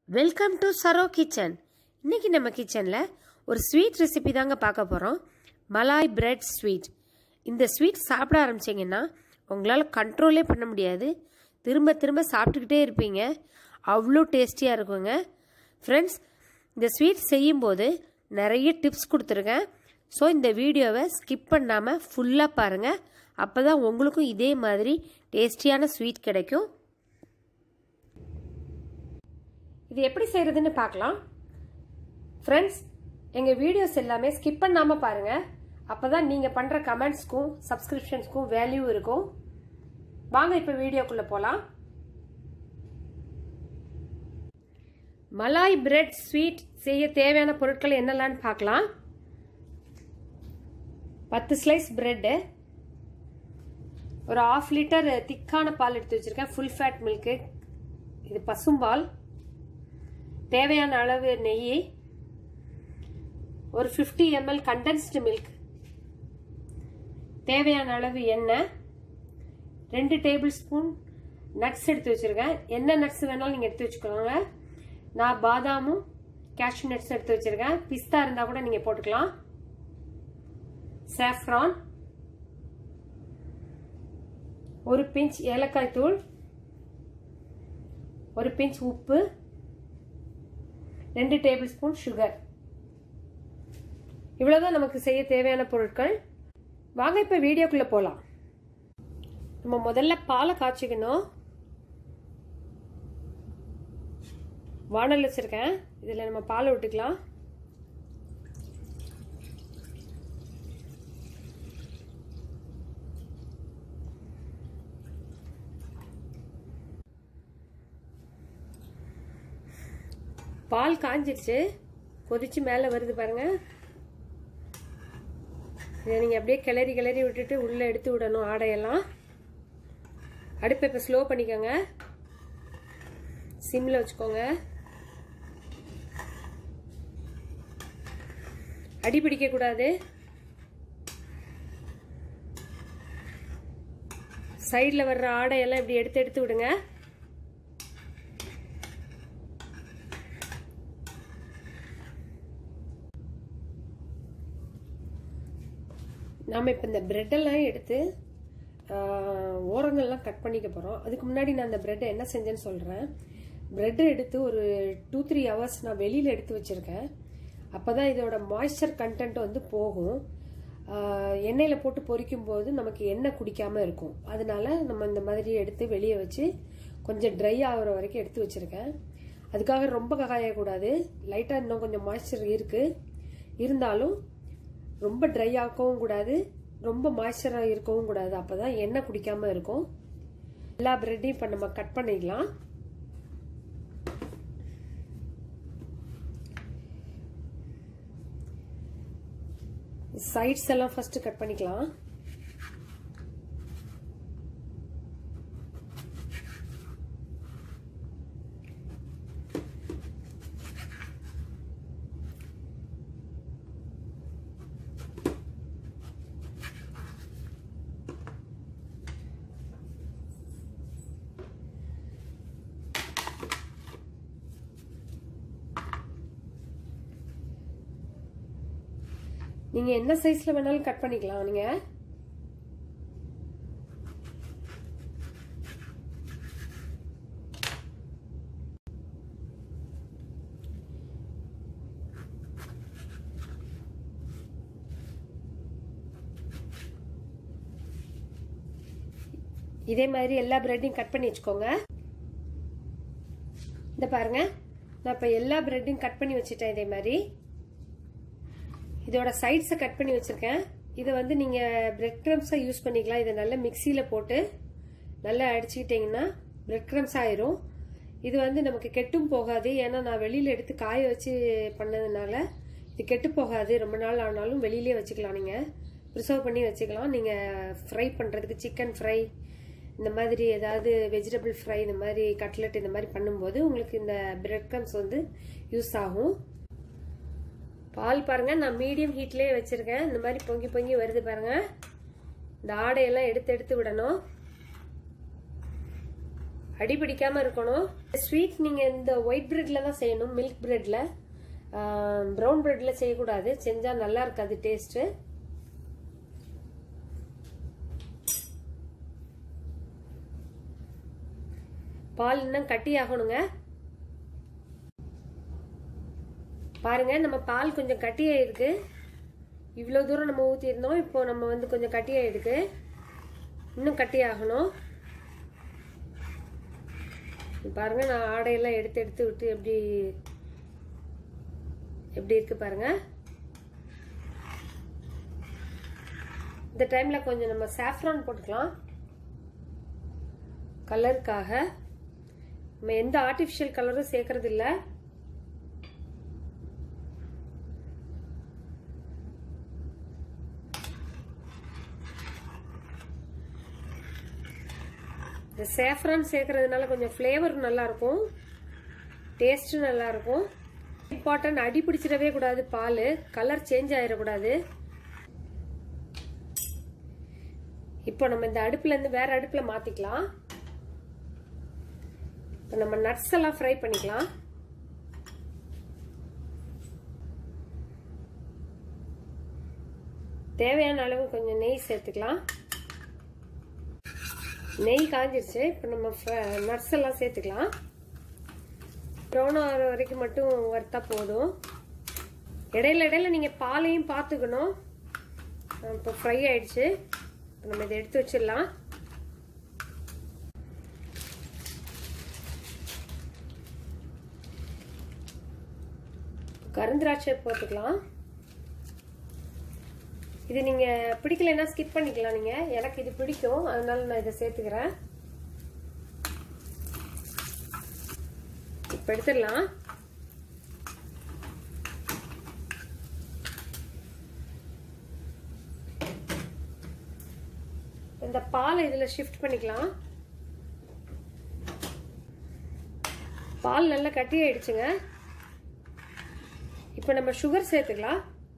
welcome to Saro kitchen இன்னைக்கு நம்ம கிச்சனில் ஒரு ஸ்வீட் ரெசிபி தாங்க பார்க்க போகிறோம் மலாய் பிரெட் ஸ்வீட் இந்த ஸ்வீட் சாப்பிட ஆரம்பிச்சிங்கன்னா உங்களால் கண்ட்ரோலே பண்ண முடியாது திரும்ப திரும்ப சாப்பிட்டுக்கிட்டே இருப்பீங்க அவ்வளோ டேஸ்டியாக இருக்குங்க ஃப்ரெண்ட்ஸ் இந்த ஸ்வீட் செய்யும்போது நிறைய டிப்ஸ் கொடுத்துருக்கேன் ஸோ இந்த வீடியோவை ஸ்கிப் பண்ணாமல் ஃபுல்லாக பாருங்கள் அப்போ தான் உங்களுக்கும் இதே மாதிரி டேஸ்டியான ஸ்வீட் கிடைக்கும் இது எப்படி செய்கிறதுன்னு பார்க்கலாம் ஃப்ரெண்ட்ஸ் எங்கள் வீடியோஸ் எல்லாமே ஸ்கிப் பண்ணாமல் பாருங்கள் அப்போ தான் நீங்கள் பண்ணுற கமெண்ட்ஸ்க்கும் சப்ஸ்கிரிப்ஷன்ஸ்க்கும் வேல்யூ இருக்கும் வாங்க இப்போ வீடியோக்குள்ளே போகலாம் மலாய் பிரெட் ஸ்வீட் செய்ய தேவையான பொருட்கள் என்னெல்லாம்னு பார்க்கலாம் பத்து ஸ்லைஸ் பிரெட்டு ஒரு ஆஃப் லிட்டர் திக்கான பால் எடுத்து வச்சுருக்கேன் ஃபுல் ஃபேட் மில்க்கு இது பசும்பால் தேவையான அளவு நெய் ஒரு ஃபிஃப்டி எம்எல் கண்டென்ஸ்டு மில்க் தேவையான அளவு எண்ணெய் ரெண்டு டேபிள் ஸ்பூன் நட்ஸ் எடுத்து வச்சுருக்கேன் என்ன நட்ஸ் வேணாலும் நீங்கள் எடுத்து வச்சுக்கோங்க நான் பாதாமும் கேஷ்யூ நட்ஸ் எடுத்து வச்சுருக்கேன் பிஸ்தா இருந்தால் கூட நீங்கள் போட்டுக்கலாம் சாஃப்ரான் ஒரு பிஞ்ச் ஏலக்காய் தூள் ஒரு பிஞ்ச் உப்பு ரெண்டு டேபிள் ஸ்பூன் சுகர் இவ்வளவுதான் நமக்கு செய்ய தேவையான பொருட்கள் வாங்க இப்ப வீடியோக்குள்ள போலாம் நம்ம முதல்ல பாலை காய்ச்சிக்கணும் வானல் வச்சிருக்கேன் இதுல நம்ம பாலை விட்டுக்கலாம் பால் காஞ்சிருச்சு கொதிச்சு மேலே வருது பாருங்க இதை நீங்கள் அப்படியே கிளறி கிளறி விட்டுட்டு உள்ளே எடுத்து விடணும் ஆடையெல்லாம் அடுப்பை இப்போ ஸ்லோ பண்ணிக்கோங்க சிம்மில் வச்சுக்கோங்க அடி பிடிக்கக்கூடாது சைடில் வர்ற ஆடையெல்லாம் இப்படி எடுத்து எடுத்து விடுங்க நாம் இப்போ இந்த ப்ரெட்டெல்லாம் எடுத்து ஓரங்கள்லாம் கட் பண்ணிக்க போகிறோம் அதுக்கு முன்னாடி நான் அந்த ப்ரெட்டை என்ன செஞ்சேன்னு சொல்கிறேன் ப்ரெட்டை எடுத்து ஒரு டூ த்ரீ ஹவர்ஸ் நான் வெளியில் எடுத்து வச்சுருக்கேன் அப்போ தான் இதோட மாய்ஸ்சர் கண்டென்ட் வந்து போகும் எண்ணெயில் போட்டு பொரிக்கும் போது நமக்கு எண்ணெய் குடிக்காமல் இருக்கும் அதனால நம்ம இந்த மாதிரி எடுத்து வெளியே வச்சு கொஞ்சம் ட்ரை ஆகிற வரைக்கும் எடுத்து வச்சுருக்கேன் அதுக்காக ரொம்ப காயக்கூடாது லைட்டாக இன்னும் கொஞ்சம் மாய்ஸ்சர் இருக்குது இருந்தாலும் ரொம்ப ட்ரை ஆக்கவும் கூடாது ரொம்ப மாய்ஸ்சராக இருக்கவும் கூடாது அப்போ தான் எண்ணெய் குடிக்காமல் இருக்கும் எல்லா ப்ரெட்டையும் இப்போ நம்ம கட் பண்ணிக்கலாம் சைட்ஸ் எல்லாம் ஃபர்ஸ்ட் கட் பண்ணிக்கலாம் நீங்க என்ன சைஸ்ல வேணாலும் கட் பண்ணிக்கலாம் நீங்க இதே மாதிரி எல்லா பிரெட்டையும் கட் பண்ணி வச்சுக்கோங்க இந்த பாருங்க நான் இப்போ எல்லா பிரெட்டையும் கட் பண்ணி வச்சுட்டேன் இதே மாதிரி இதோட சைட்ஸை கட் பண்ணி வச்சுருக்கேன் இதை வந்து நீங்கள் பிரெட் க்ரம்ஸாக யூஸ் பண்ணிக்கலாம் இதை நல்லா மிக்சியில் போட்டு நல்லா அடிச்சுக்கிட்டிங்கன்னா பிரெட் க்ரம்ஸ் ஆயிரும் இது வந்து நமக்கு கெட்டும் போகாது ஏன்னா நான் வெளியில் எடுத்து காய வச்சு பண்ணதுனால இது கெட்டு போகாது ரொம்ப நாள் ஆனாலும் வெளியிலே வச்சுக்கலாம் நீங்கள் ப்ரிசர்வ் பண்ணி வச்சுக்கலாம் நீங்கள் ஃப்ரை பண்ணுறதுக்கு சிக்கன் ஃப்ரை இந்த மாதிரி ஏதாவது வெஜிடபிள் ஃப்ரை இந்த மாதிரி கட்லெட் இந்த மாதிரி பண்ணும்போது உங்களுக்கு இந்த பிரெட் க்ரம்ஸ் வந்து யூஸ் ஆகும் பால் பாருங்க நான் மீடியம் ஹீட்லயே வச்சிருக்கேன் இந்த மாதிரி பொங்கி பொங்கி வருது பாருங்க இந்த ஆடையெல்லாம் எடுத்து எடுத்து விடணும் அடி பிடிக்காம இருக்கணும் ஸ்வீட் நீங்க இந்த ஒயிட் பிரெட்ல தான் செய்யணும் மில்க் பிரெட்ல ப்ரௌன் பிரெட்ல செய்யக்கூடாது செஞ்சா நல்லா இருக்காது டேஸ்ட் பால் இன்னும் கட்டி ஆகணுங்க பாருங்க நம்ம பால் கொஞ்சம் கட்டியாயிருக்கு இவ்வளோ தூரம் நம்ம ஊற்றிருந்தோம் இப்போ நம்ம வந்து கொஞ்சம் கட்டியாயிருக்கு இன்னும் கட்டி ஆகணும் பாருங்க நான் ஆடையெல்லாம் எடுத்து எடுத்து விட்டு எப்படி எப்படி இருக்கு பாருங்க இந்த டைம்ல கொஞ்சம் நம்ம சாஃப்ரான் போட்டுக்கலாம் கலருக்காக நம்ம எந்த ஆர்டிஃபிஷியல் கலரும் சேர்க்கறது இல்லை இந்த சேஃப்ரான் சேர்க்கறதுனால கொஞ்சம் ஃப்ளேவர் நல்லா இருக்கும் டேஸ்ட்டும் நல்லா இருக்கும் இம்பார்ட்டன்ட் அடி பிடிச்சிடவே கூடாது பால் கலர் சேஞ்ச் ஆயிடக்கூடாது இப்போ நம்ம இந்த அடுப்புல இருந்து வேற அடுப்புல மாத்திக்கலாம் இப்போ நம்ம நட்ஸ் எல்லாம் ஃப்ரை பண்ணிக்கலாம் தேவையான அளவு கொஞ்சம் நெய் சேர்த்துக்கலாம் நெய் காஞ்சிருச்சு இப்போ நம்ம நட்ஸ் எல்லாம் சேர்த்துக்கலாம் ப்ரௌன் ஆகிற வரைக்கும் மட்டும் வறுத்தா போதும் இடையில இடையில நீங்கள் பாலையும் பார்த்துக்கணும் இப்போ ஃப்ரை ஆயிடுச்சு இப்போ நம்ம இதை எடுத்து வச்சிடலாம் கருந்திராட்சை போட்டுக்கலாம் இது நீங்க பிடிக்கலைன்னா ஸ்கிப் பண்ணிக்கலாம் நீங்க எனக்கு இது பிடிக்கும் அதனால நான் இதை சேர்த்துக்கிறேன் இப்ப எடுத்துடலாம் இந்த பாலை இதுல ஷிஃப்ட் பண்ணிக்கலாம் பால் நல்லா கட்டி ஆயிடுச்சுங்க இப்போ நம்ம சுகர் சேர்த்துக்கலாம்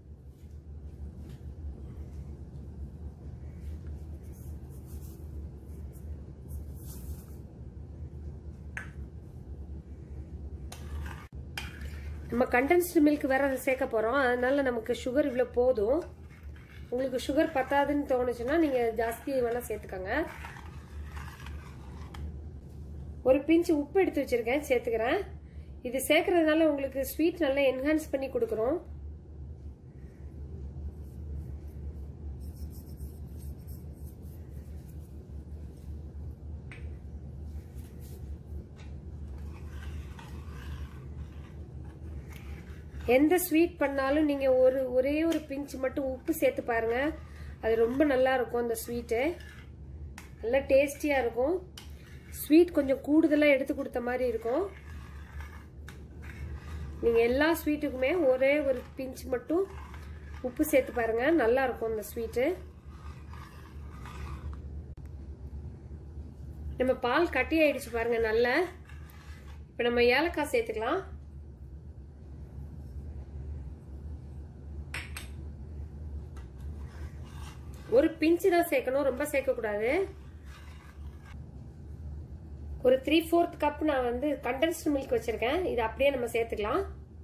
நம்ம கண்டென்ஸ்டு மில்க் வேற சேர்க்க போகிறோம் அதனால நமக்கு சுகர் இவ்வளோ போதும் உங்களுக்கு சுகர் பத்தாதுன்னு தோணுச்சுன்னா நீங்கள் ஜாஸ்தி வேணால் சேர்த்துக்கோங்க ஒரு பிஞ்சு உப்பு எடுத்து வச்சிருக்கேன் சேர்த்துக்கிறேன் இது சேர்க்கறதுனால உங்களுக்கு ஸ்வீட் நல்லா என்ஹான்ஸ் பண்ணி கொடுக்குறோம் எந்த ஸ்வீட் பண்ணாலும் நீங்க ஒரு ஒரே ஒரு பிஞ்ச் மட்டும் உப்பு சேர்த்து பாருங்க அது ரொம்ப நல்லா இருக்கும் அந்த ஸ்வீட்டு நல்லா டேஸ்டியா இருக்கும் ஸ்வீட் கொஞ்சம் கூடுதலாக எடுத்து கொடுத்த மாதிரி இருக்கும் நீங்க எல்லா ஸ்வீட்டுக்குமே ஒரே ஒரு பிஞ்ச் மட்டும் உப்பு சேர்த்து பாருங்க நல்லா இருக்கும் அந்த ஸ்வீட்டு நம்ம பால் கட்டி ஆயிடுச்சு பாருங்க நல்லா இப்போ நம்ம ஏலக்காய் சேர்த்துக்கலாம் ஒரு பிஞ்சு தான் சேர்க்கணும் ரொம்ப சேர்க்கக்கூடாது ஒரு த்ரீ ஃபோர்த் கப் நான் வந்து கண்டென்ஸ்டு மில்க் வச்சிருக்கேன் இது அப்படியே நம்ம சேர்த்துக்கலாம்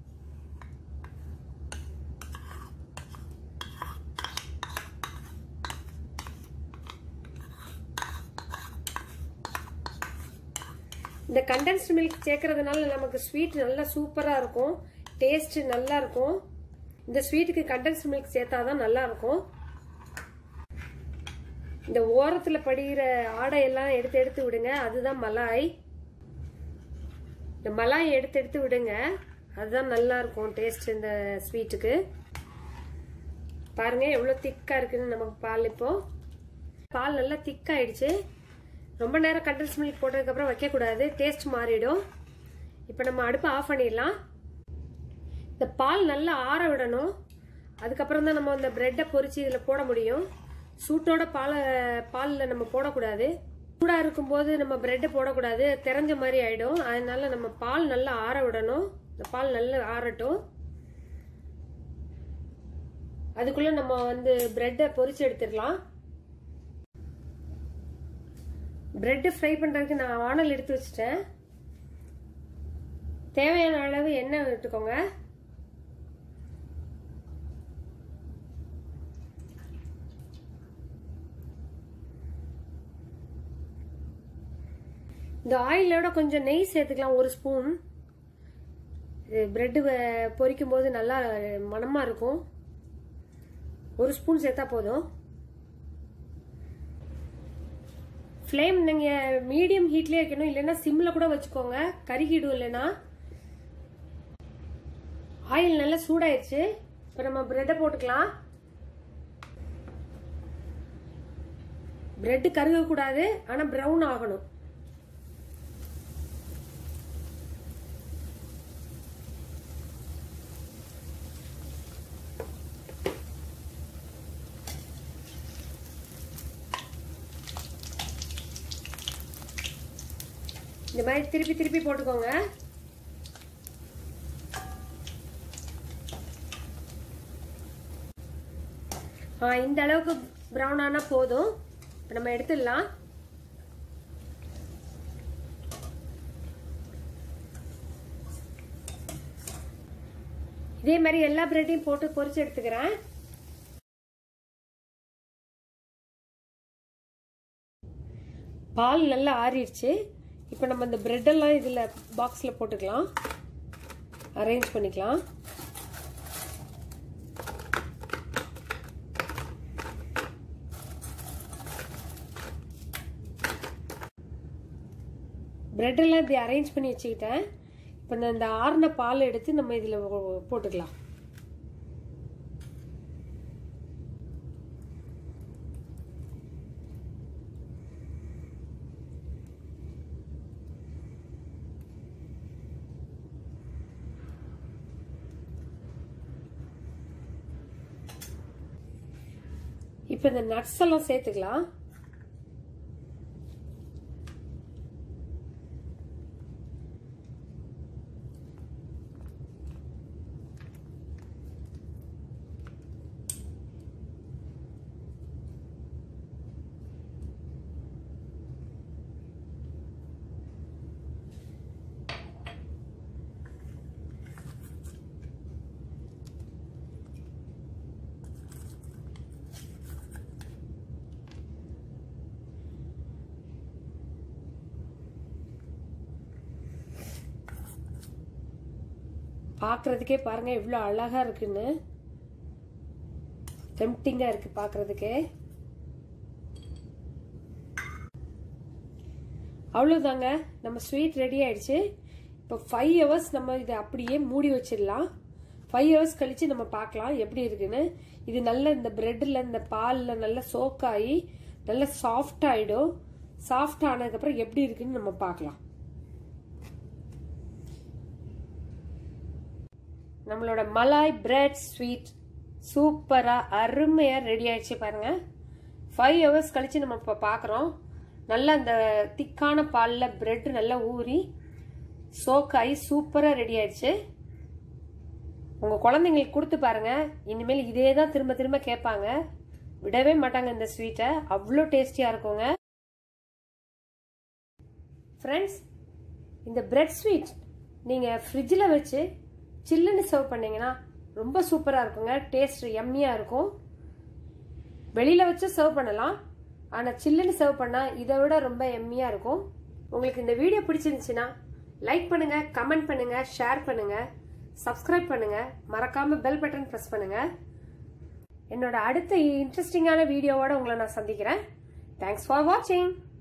இந்த கண்டென்ஸ்டு மில்க் சேர்க்கறதுனால நமக்கு ஸ்வீட் நல்லா சூப்பராக இருக்கும் டேஸ்ட் நல்லா இருக்கும் இந்த ஸ்வீட்டுக்கு கண்டென்ஸ்டு மில்க் சேர்த்தாதான் நல்லா இருக்கும் இந்த ஓரத்துல படிகிற ஆடையெல்லாம் எடுத்து எடுத்து விடுங்க அதுதான் மலாய் இந்த மலாய் எடுத்து எடுத்து விடுங்க அதுதான் நல்லா இருக்கும் டேஸ்ட் இந்த ஸ்வீட்டுக்கு பாருங்க எவ்வளவு திக்கா இருக்குன்னு நமக்கு பால் இப்போ பால் நல்லா திக்காயிடுச்சு ரொம்ப நேரம் கண்டன்ஸ் மில்க் போட்டதுக்கப்புறம் வைக்கக்கூடாது டேஸ்ட் மாறிடும் இப்போ நம்ம அடுப்பை ஆஃப் பண்ணிடலாம் இந்த பால் நல்லா ஆற விடணும் அதுக்கப்புறம் தான் நம்ம அந்த பிரெட்டை பொரிச்சு இதில் போட முடியும் சூட்டோட பாலை பாலில் நம்ம போடக்கூடாது சூடாக இருக்கும்போது நம்ம பிரெட்டை போடக்கூடாது தெரிஞ்ச மாதிரி ஆயிடும் அதனால நம்ம பால் நல்லா ஆற விடணும் இந்த பால் நல்லா ஆறட்டும் அதுக்குள்ள நம்ம வந்து பிரெட்டை பொரிச்சு எடுத்துடலாம் பிரெட் ஃப்ரை பண்ணுறதுக்கு நான் வானல் எடுத்து வச்சுட்டேன் தேவையான அளவு எண்ணெய் விட்டுக்கோங்க இந்த ஆயிலோட கொஞ்சம் நெய் சேர்த்துக்கலாம் ஒரு ஸ்பூன் பிரெட்டு பொரிக்கும் போது நல்லா மணமாக இருக்கும் ஒரு ஸ்பூன் சேர்த்தா போதும் ஃப்ளேம் நீங்கள் மீடியம் ஹீட்லேயே வைக்கணும் இல்லைன்னா சிம்மில் கூட வச்சுக்கோங்க கருகிடும் இல்லைன்னா ஆயில் நல்லா சூடாயிருச்சு இப்போ நம்ம பிரெட்டை போட்டுக்கலாம் பிரெட் கருகக்கூடாது ஆனால் ப்ரௌன் ஆகணும் இந்த மாதிரி திருப்பி திருப்பி போட்டுக்கோங்க ஆ இந்த அளவுக்கு ப்ரௌன் ஆனால் போதும் இப்போ நம்ம எடுத்துடலாம் இதே மாதிரி எல்லா பிரெட்டையும் போட்டு பொரிச்சு எடுத்துக்கிறேன் பால் நல்லா ஆறிடுச்சு இப்போ நம்ம இந்த பிரெட்டெல்லாம் இதில் பாக்ஸில் போட்டுக்கலாம் அரேஞ்ச் பண்ணிக்கலாம் பிரெட்டெல்லாம் இப்படி அரேஞ்ச் பண்ணி வச்சுக்கிட்டேன் இப்போ நான் இந்த ஆறின பால் எடுத்து நம்ம இதில் போட்டுக்கலாம் இப்போ இந்த நட்ஸ் எல்லாம் சேர்த்துக்கலாம் பார்க்குறதுக்கே பாருங்க எவ்வளோ அழகாக இருக்குன்னு டெம்டிங்காக இருக்கு பார்க்குறதுக்கே அவ்வளோதாங்க நம்ம ஸ்வீட் ரெடி ஆயிடுச்சு இப்போ ஃபைவ் ஹவர்ஸ் நம்ம இதை அப்படியே மூடி வச்சிடலாம் ஃபைவ் ஹவர்ஸ் கழித்து நம்ம பார்க்கலாம் எப்படி இருக்குன்னு இது நல்ல இந்த ப்ரெட்டில் இந்த பாலில் நல்லா சோக்காகி நல்லா சாஃப்ட் ஆகிடும் சாஃப்ட் ஆனதுக்கப்புறம் எப்படி இருக்குன்னு நம்ம பார்க்கலாம் நம்மளோட மலாய் பிரெட் ஸ்வீட் சூப்பராக அருமையாக ரெடி ஆயிடுச்சு பாருங்க ஃபைவ் ஹவர்ஸ் கழிச்சு நம்ம இப்போ பார்க்குறோம் நல்லா அந்த திக்கான பாலில் பிரெட் நல்லா ஊறி சோக்காய் சூப்பராக ரெடி ஆயிடுச்சு உங்கள் குழந்தைங்களுக்கு கொடுத்து பாருங்க இனிமேல் இதே தான் திரும்ப திரும்ப கேட்பாங்க விடவே மாட்டாங்க இந்த ஸ்வீட்டை அவ்வளோ டேஸ்டியாக இருக்குங்க ஃப்ரெண்ட்ஸ் இந்த பிரெட் ஸ்வீட் நீங்கள் ஃப்ரிட்ஜில் வச்சு சில்லுன்னு சர்வ் பண்ணீங்கன்னா ரொம்ப சூப்பராக இருக்குங்க டேஸ்ட் எம்மியாக இருக்கும் வெளியில் வச்சு சர்வ் பண்ணலாம் ஆனால் சில்லுன்னு சர்வ் பண்ணால் இதை விட ரொம்ப எம்மியாக இருக்கும் உங்களுக்கு இந்த வீடியோ பிடிச்சிருந்துச்சுன்னா லைக் பண்ணுங்க கமெண்ட் பண்ணுங்க ஷேர் பண்ணுங்க சப்ஸ்கிரைப் பண்ணுங்க மறக்காம பெல் பட்டன் ப்ரெஸ் பண்ணுங்க என்னோட அடுத்த இன்ட்ரெஸ்டிங்கான வீடியோவோட உங்களை நான் சந்திக்கிறேன் தேங்க்ஸ் ஃபார் வாட்சிங்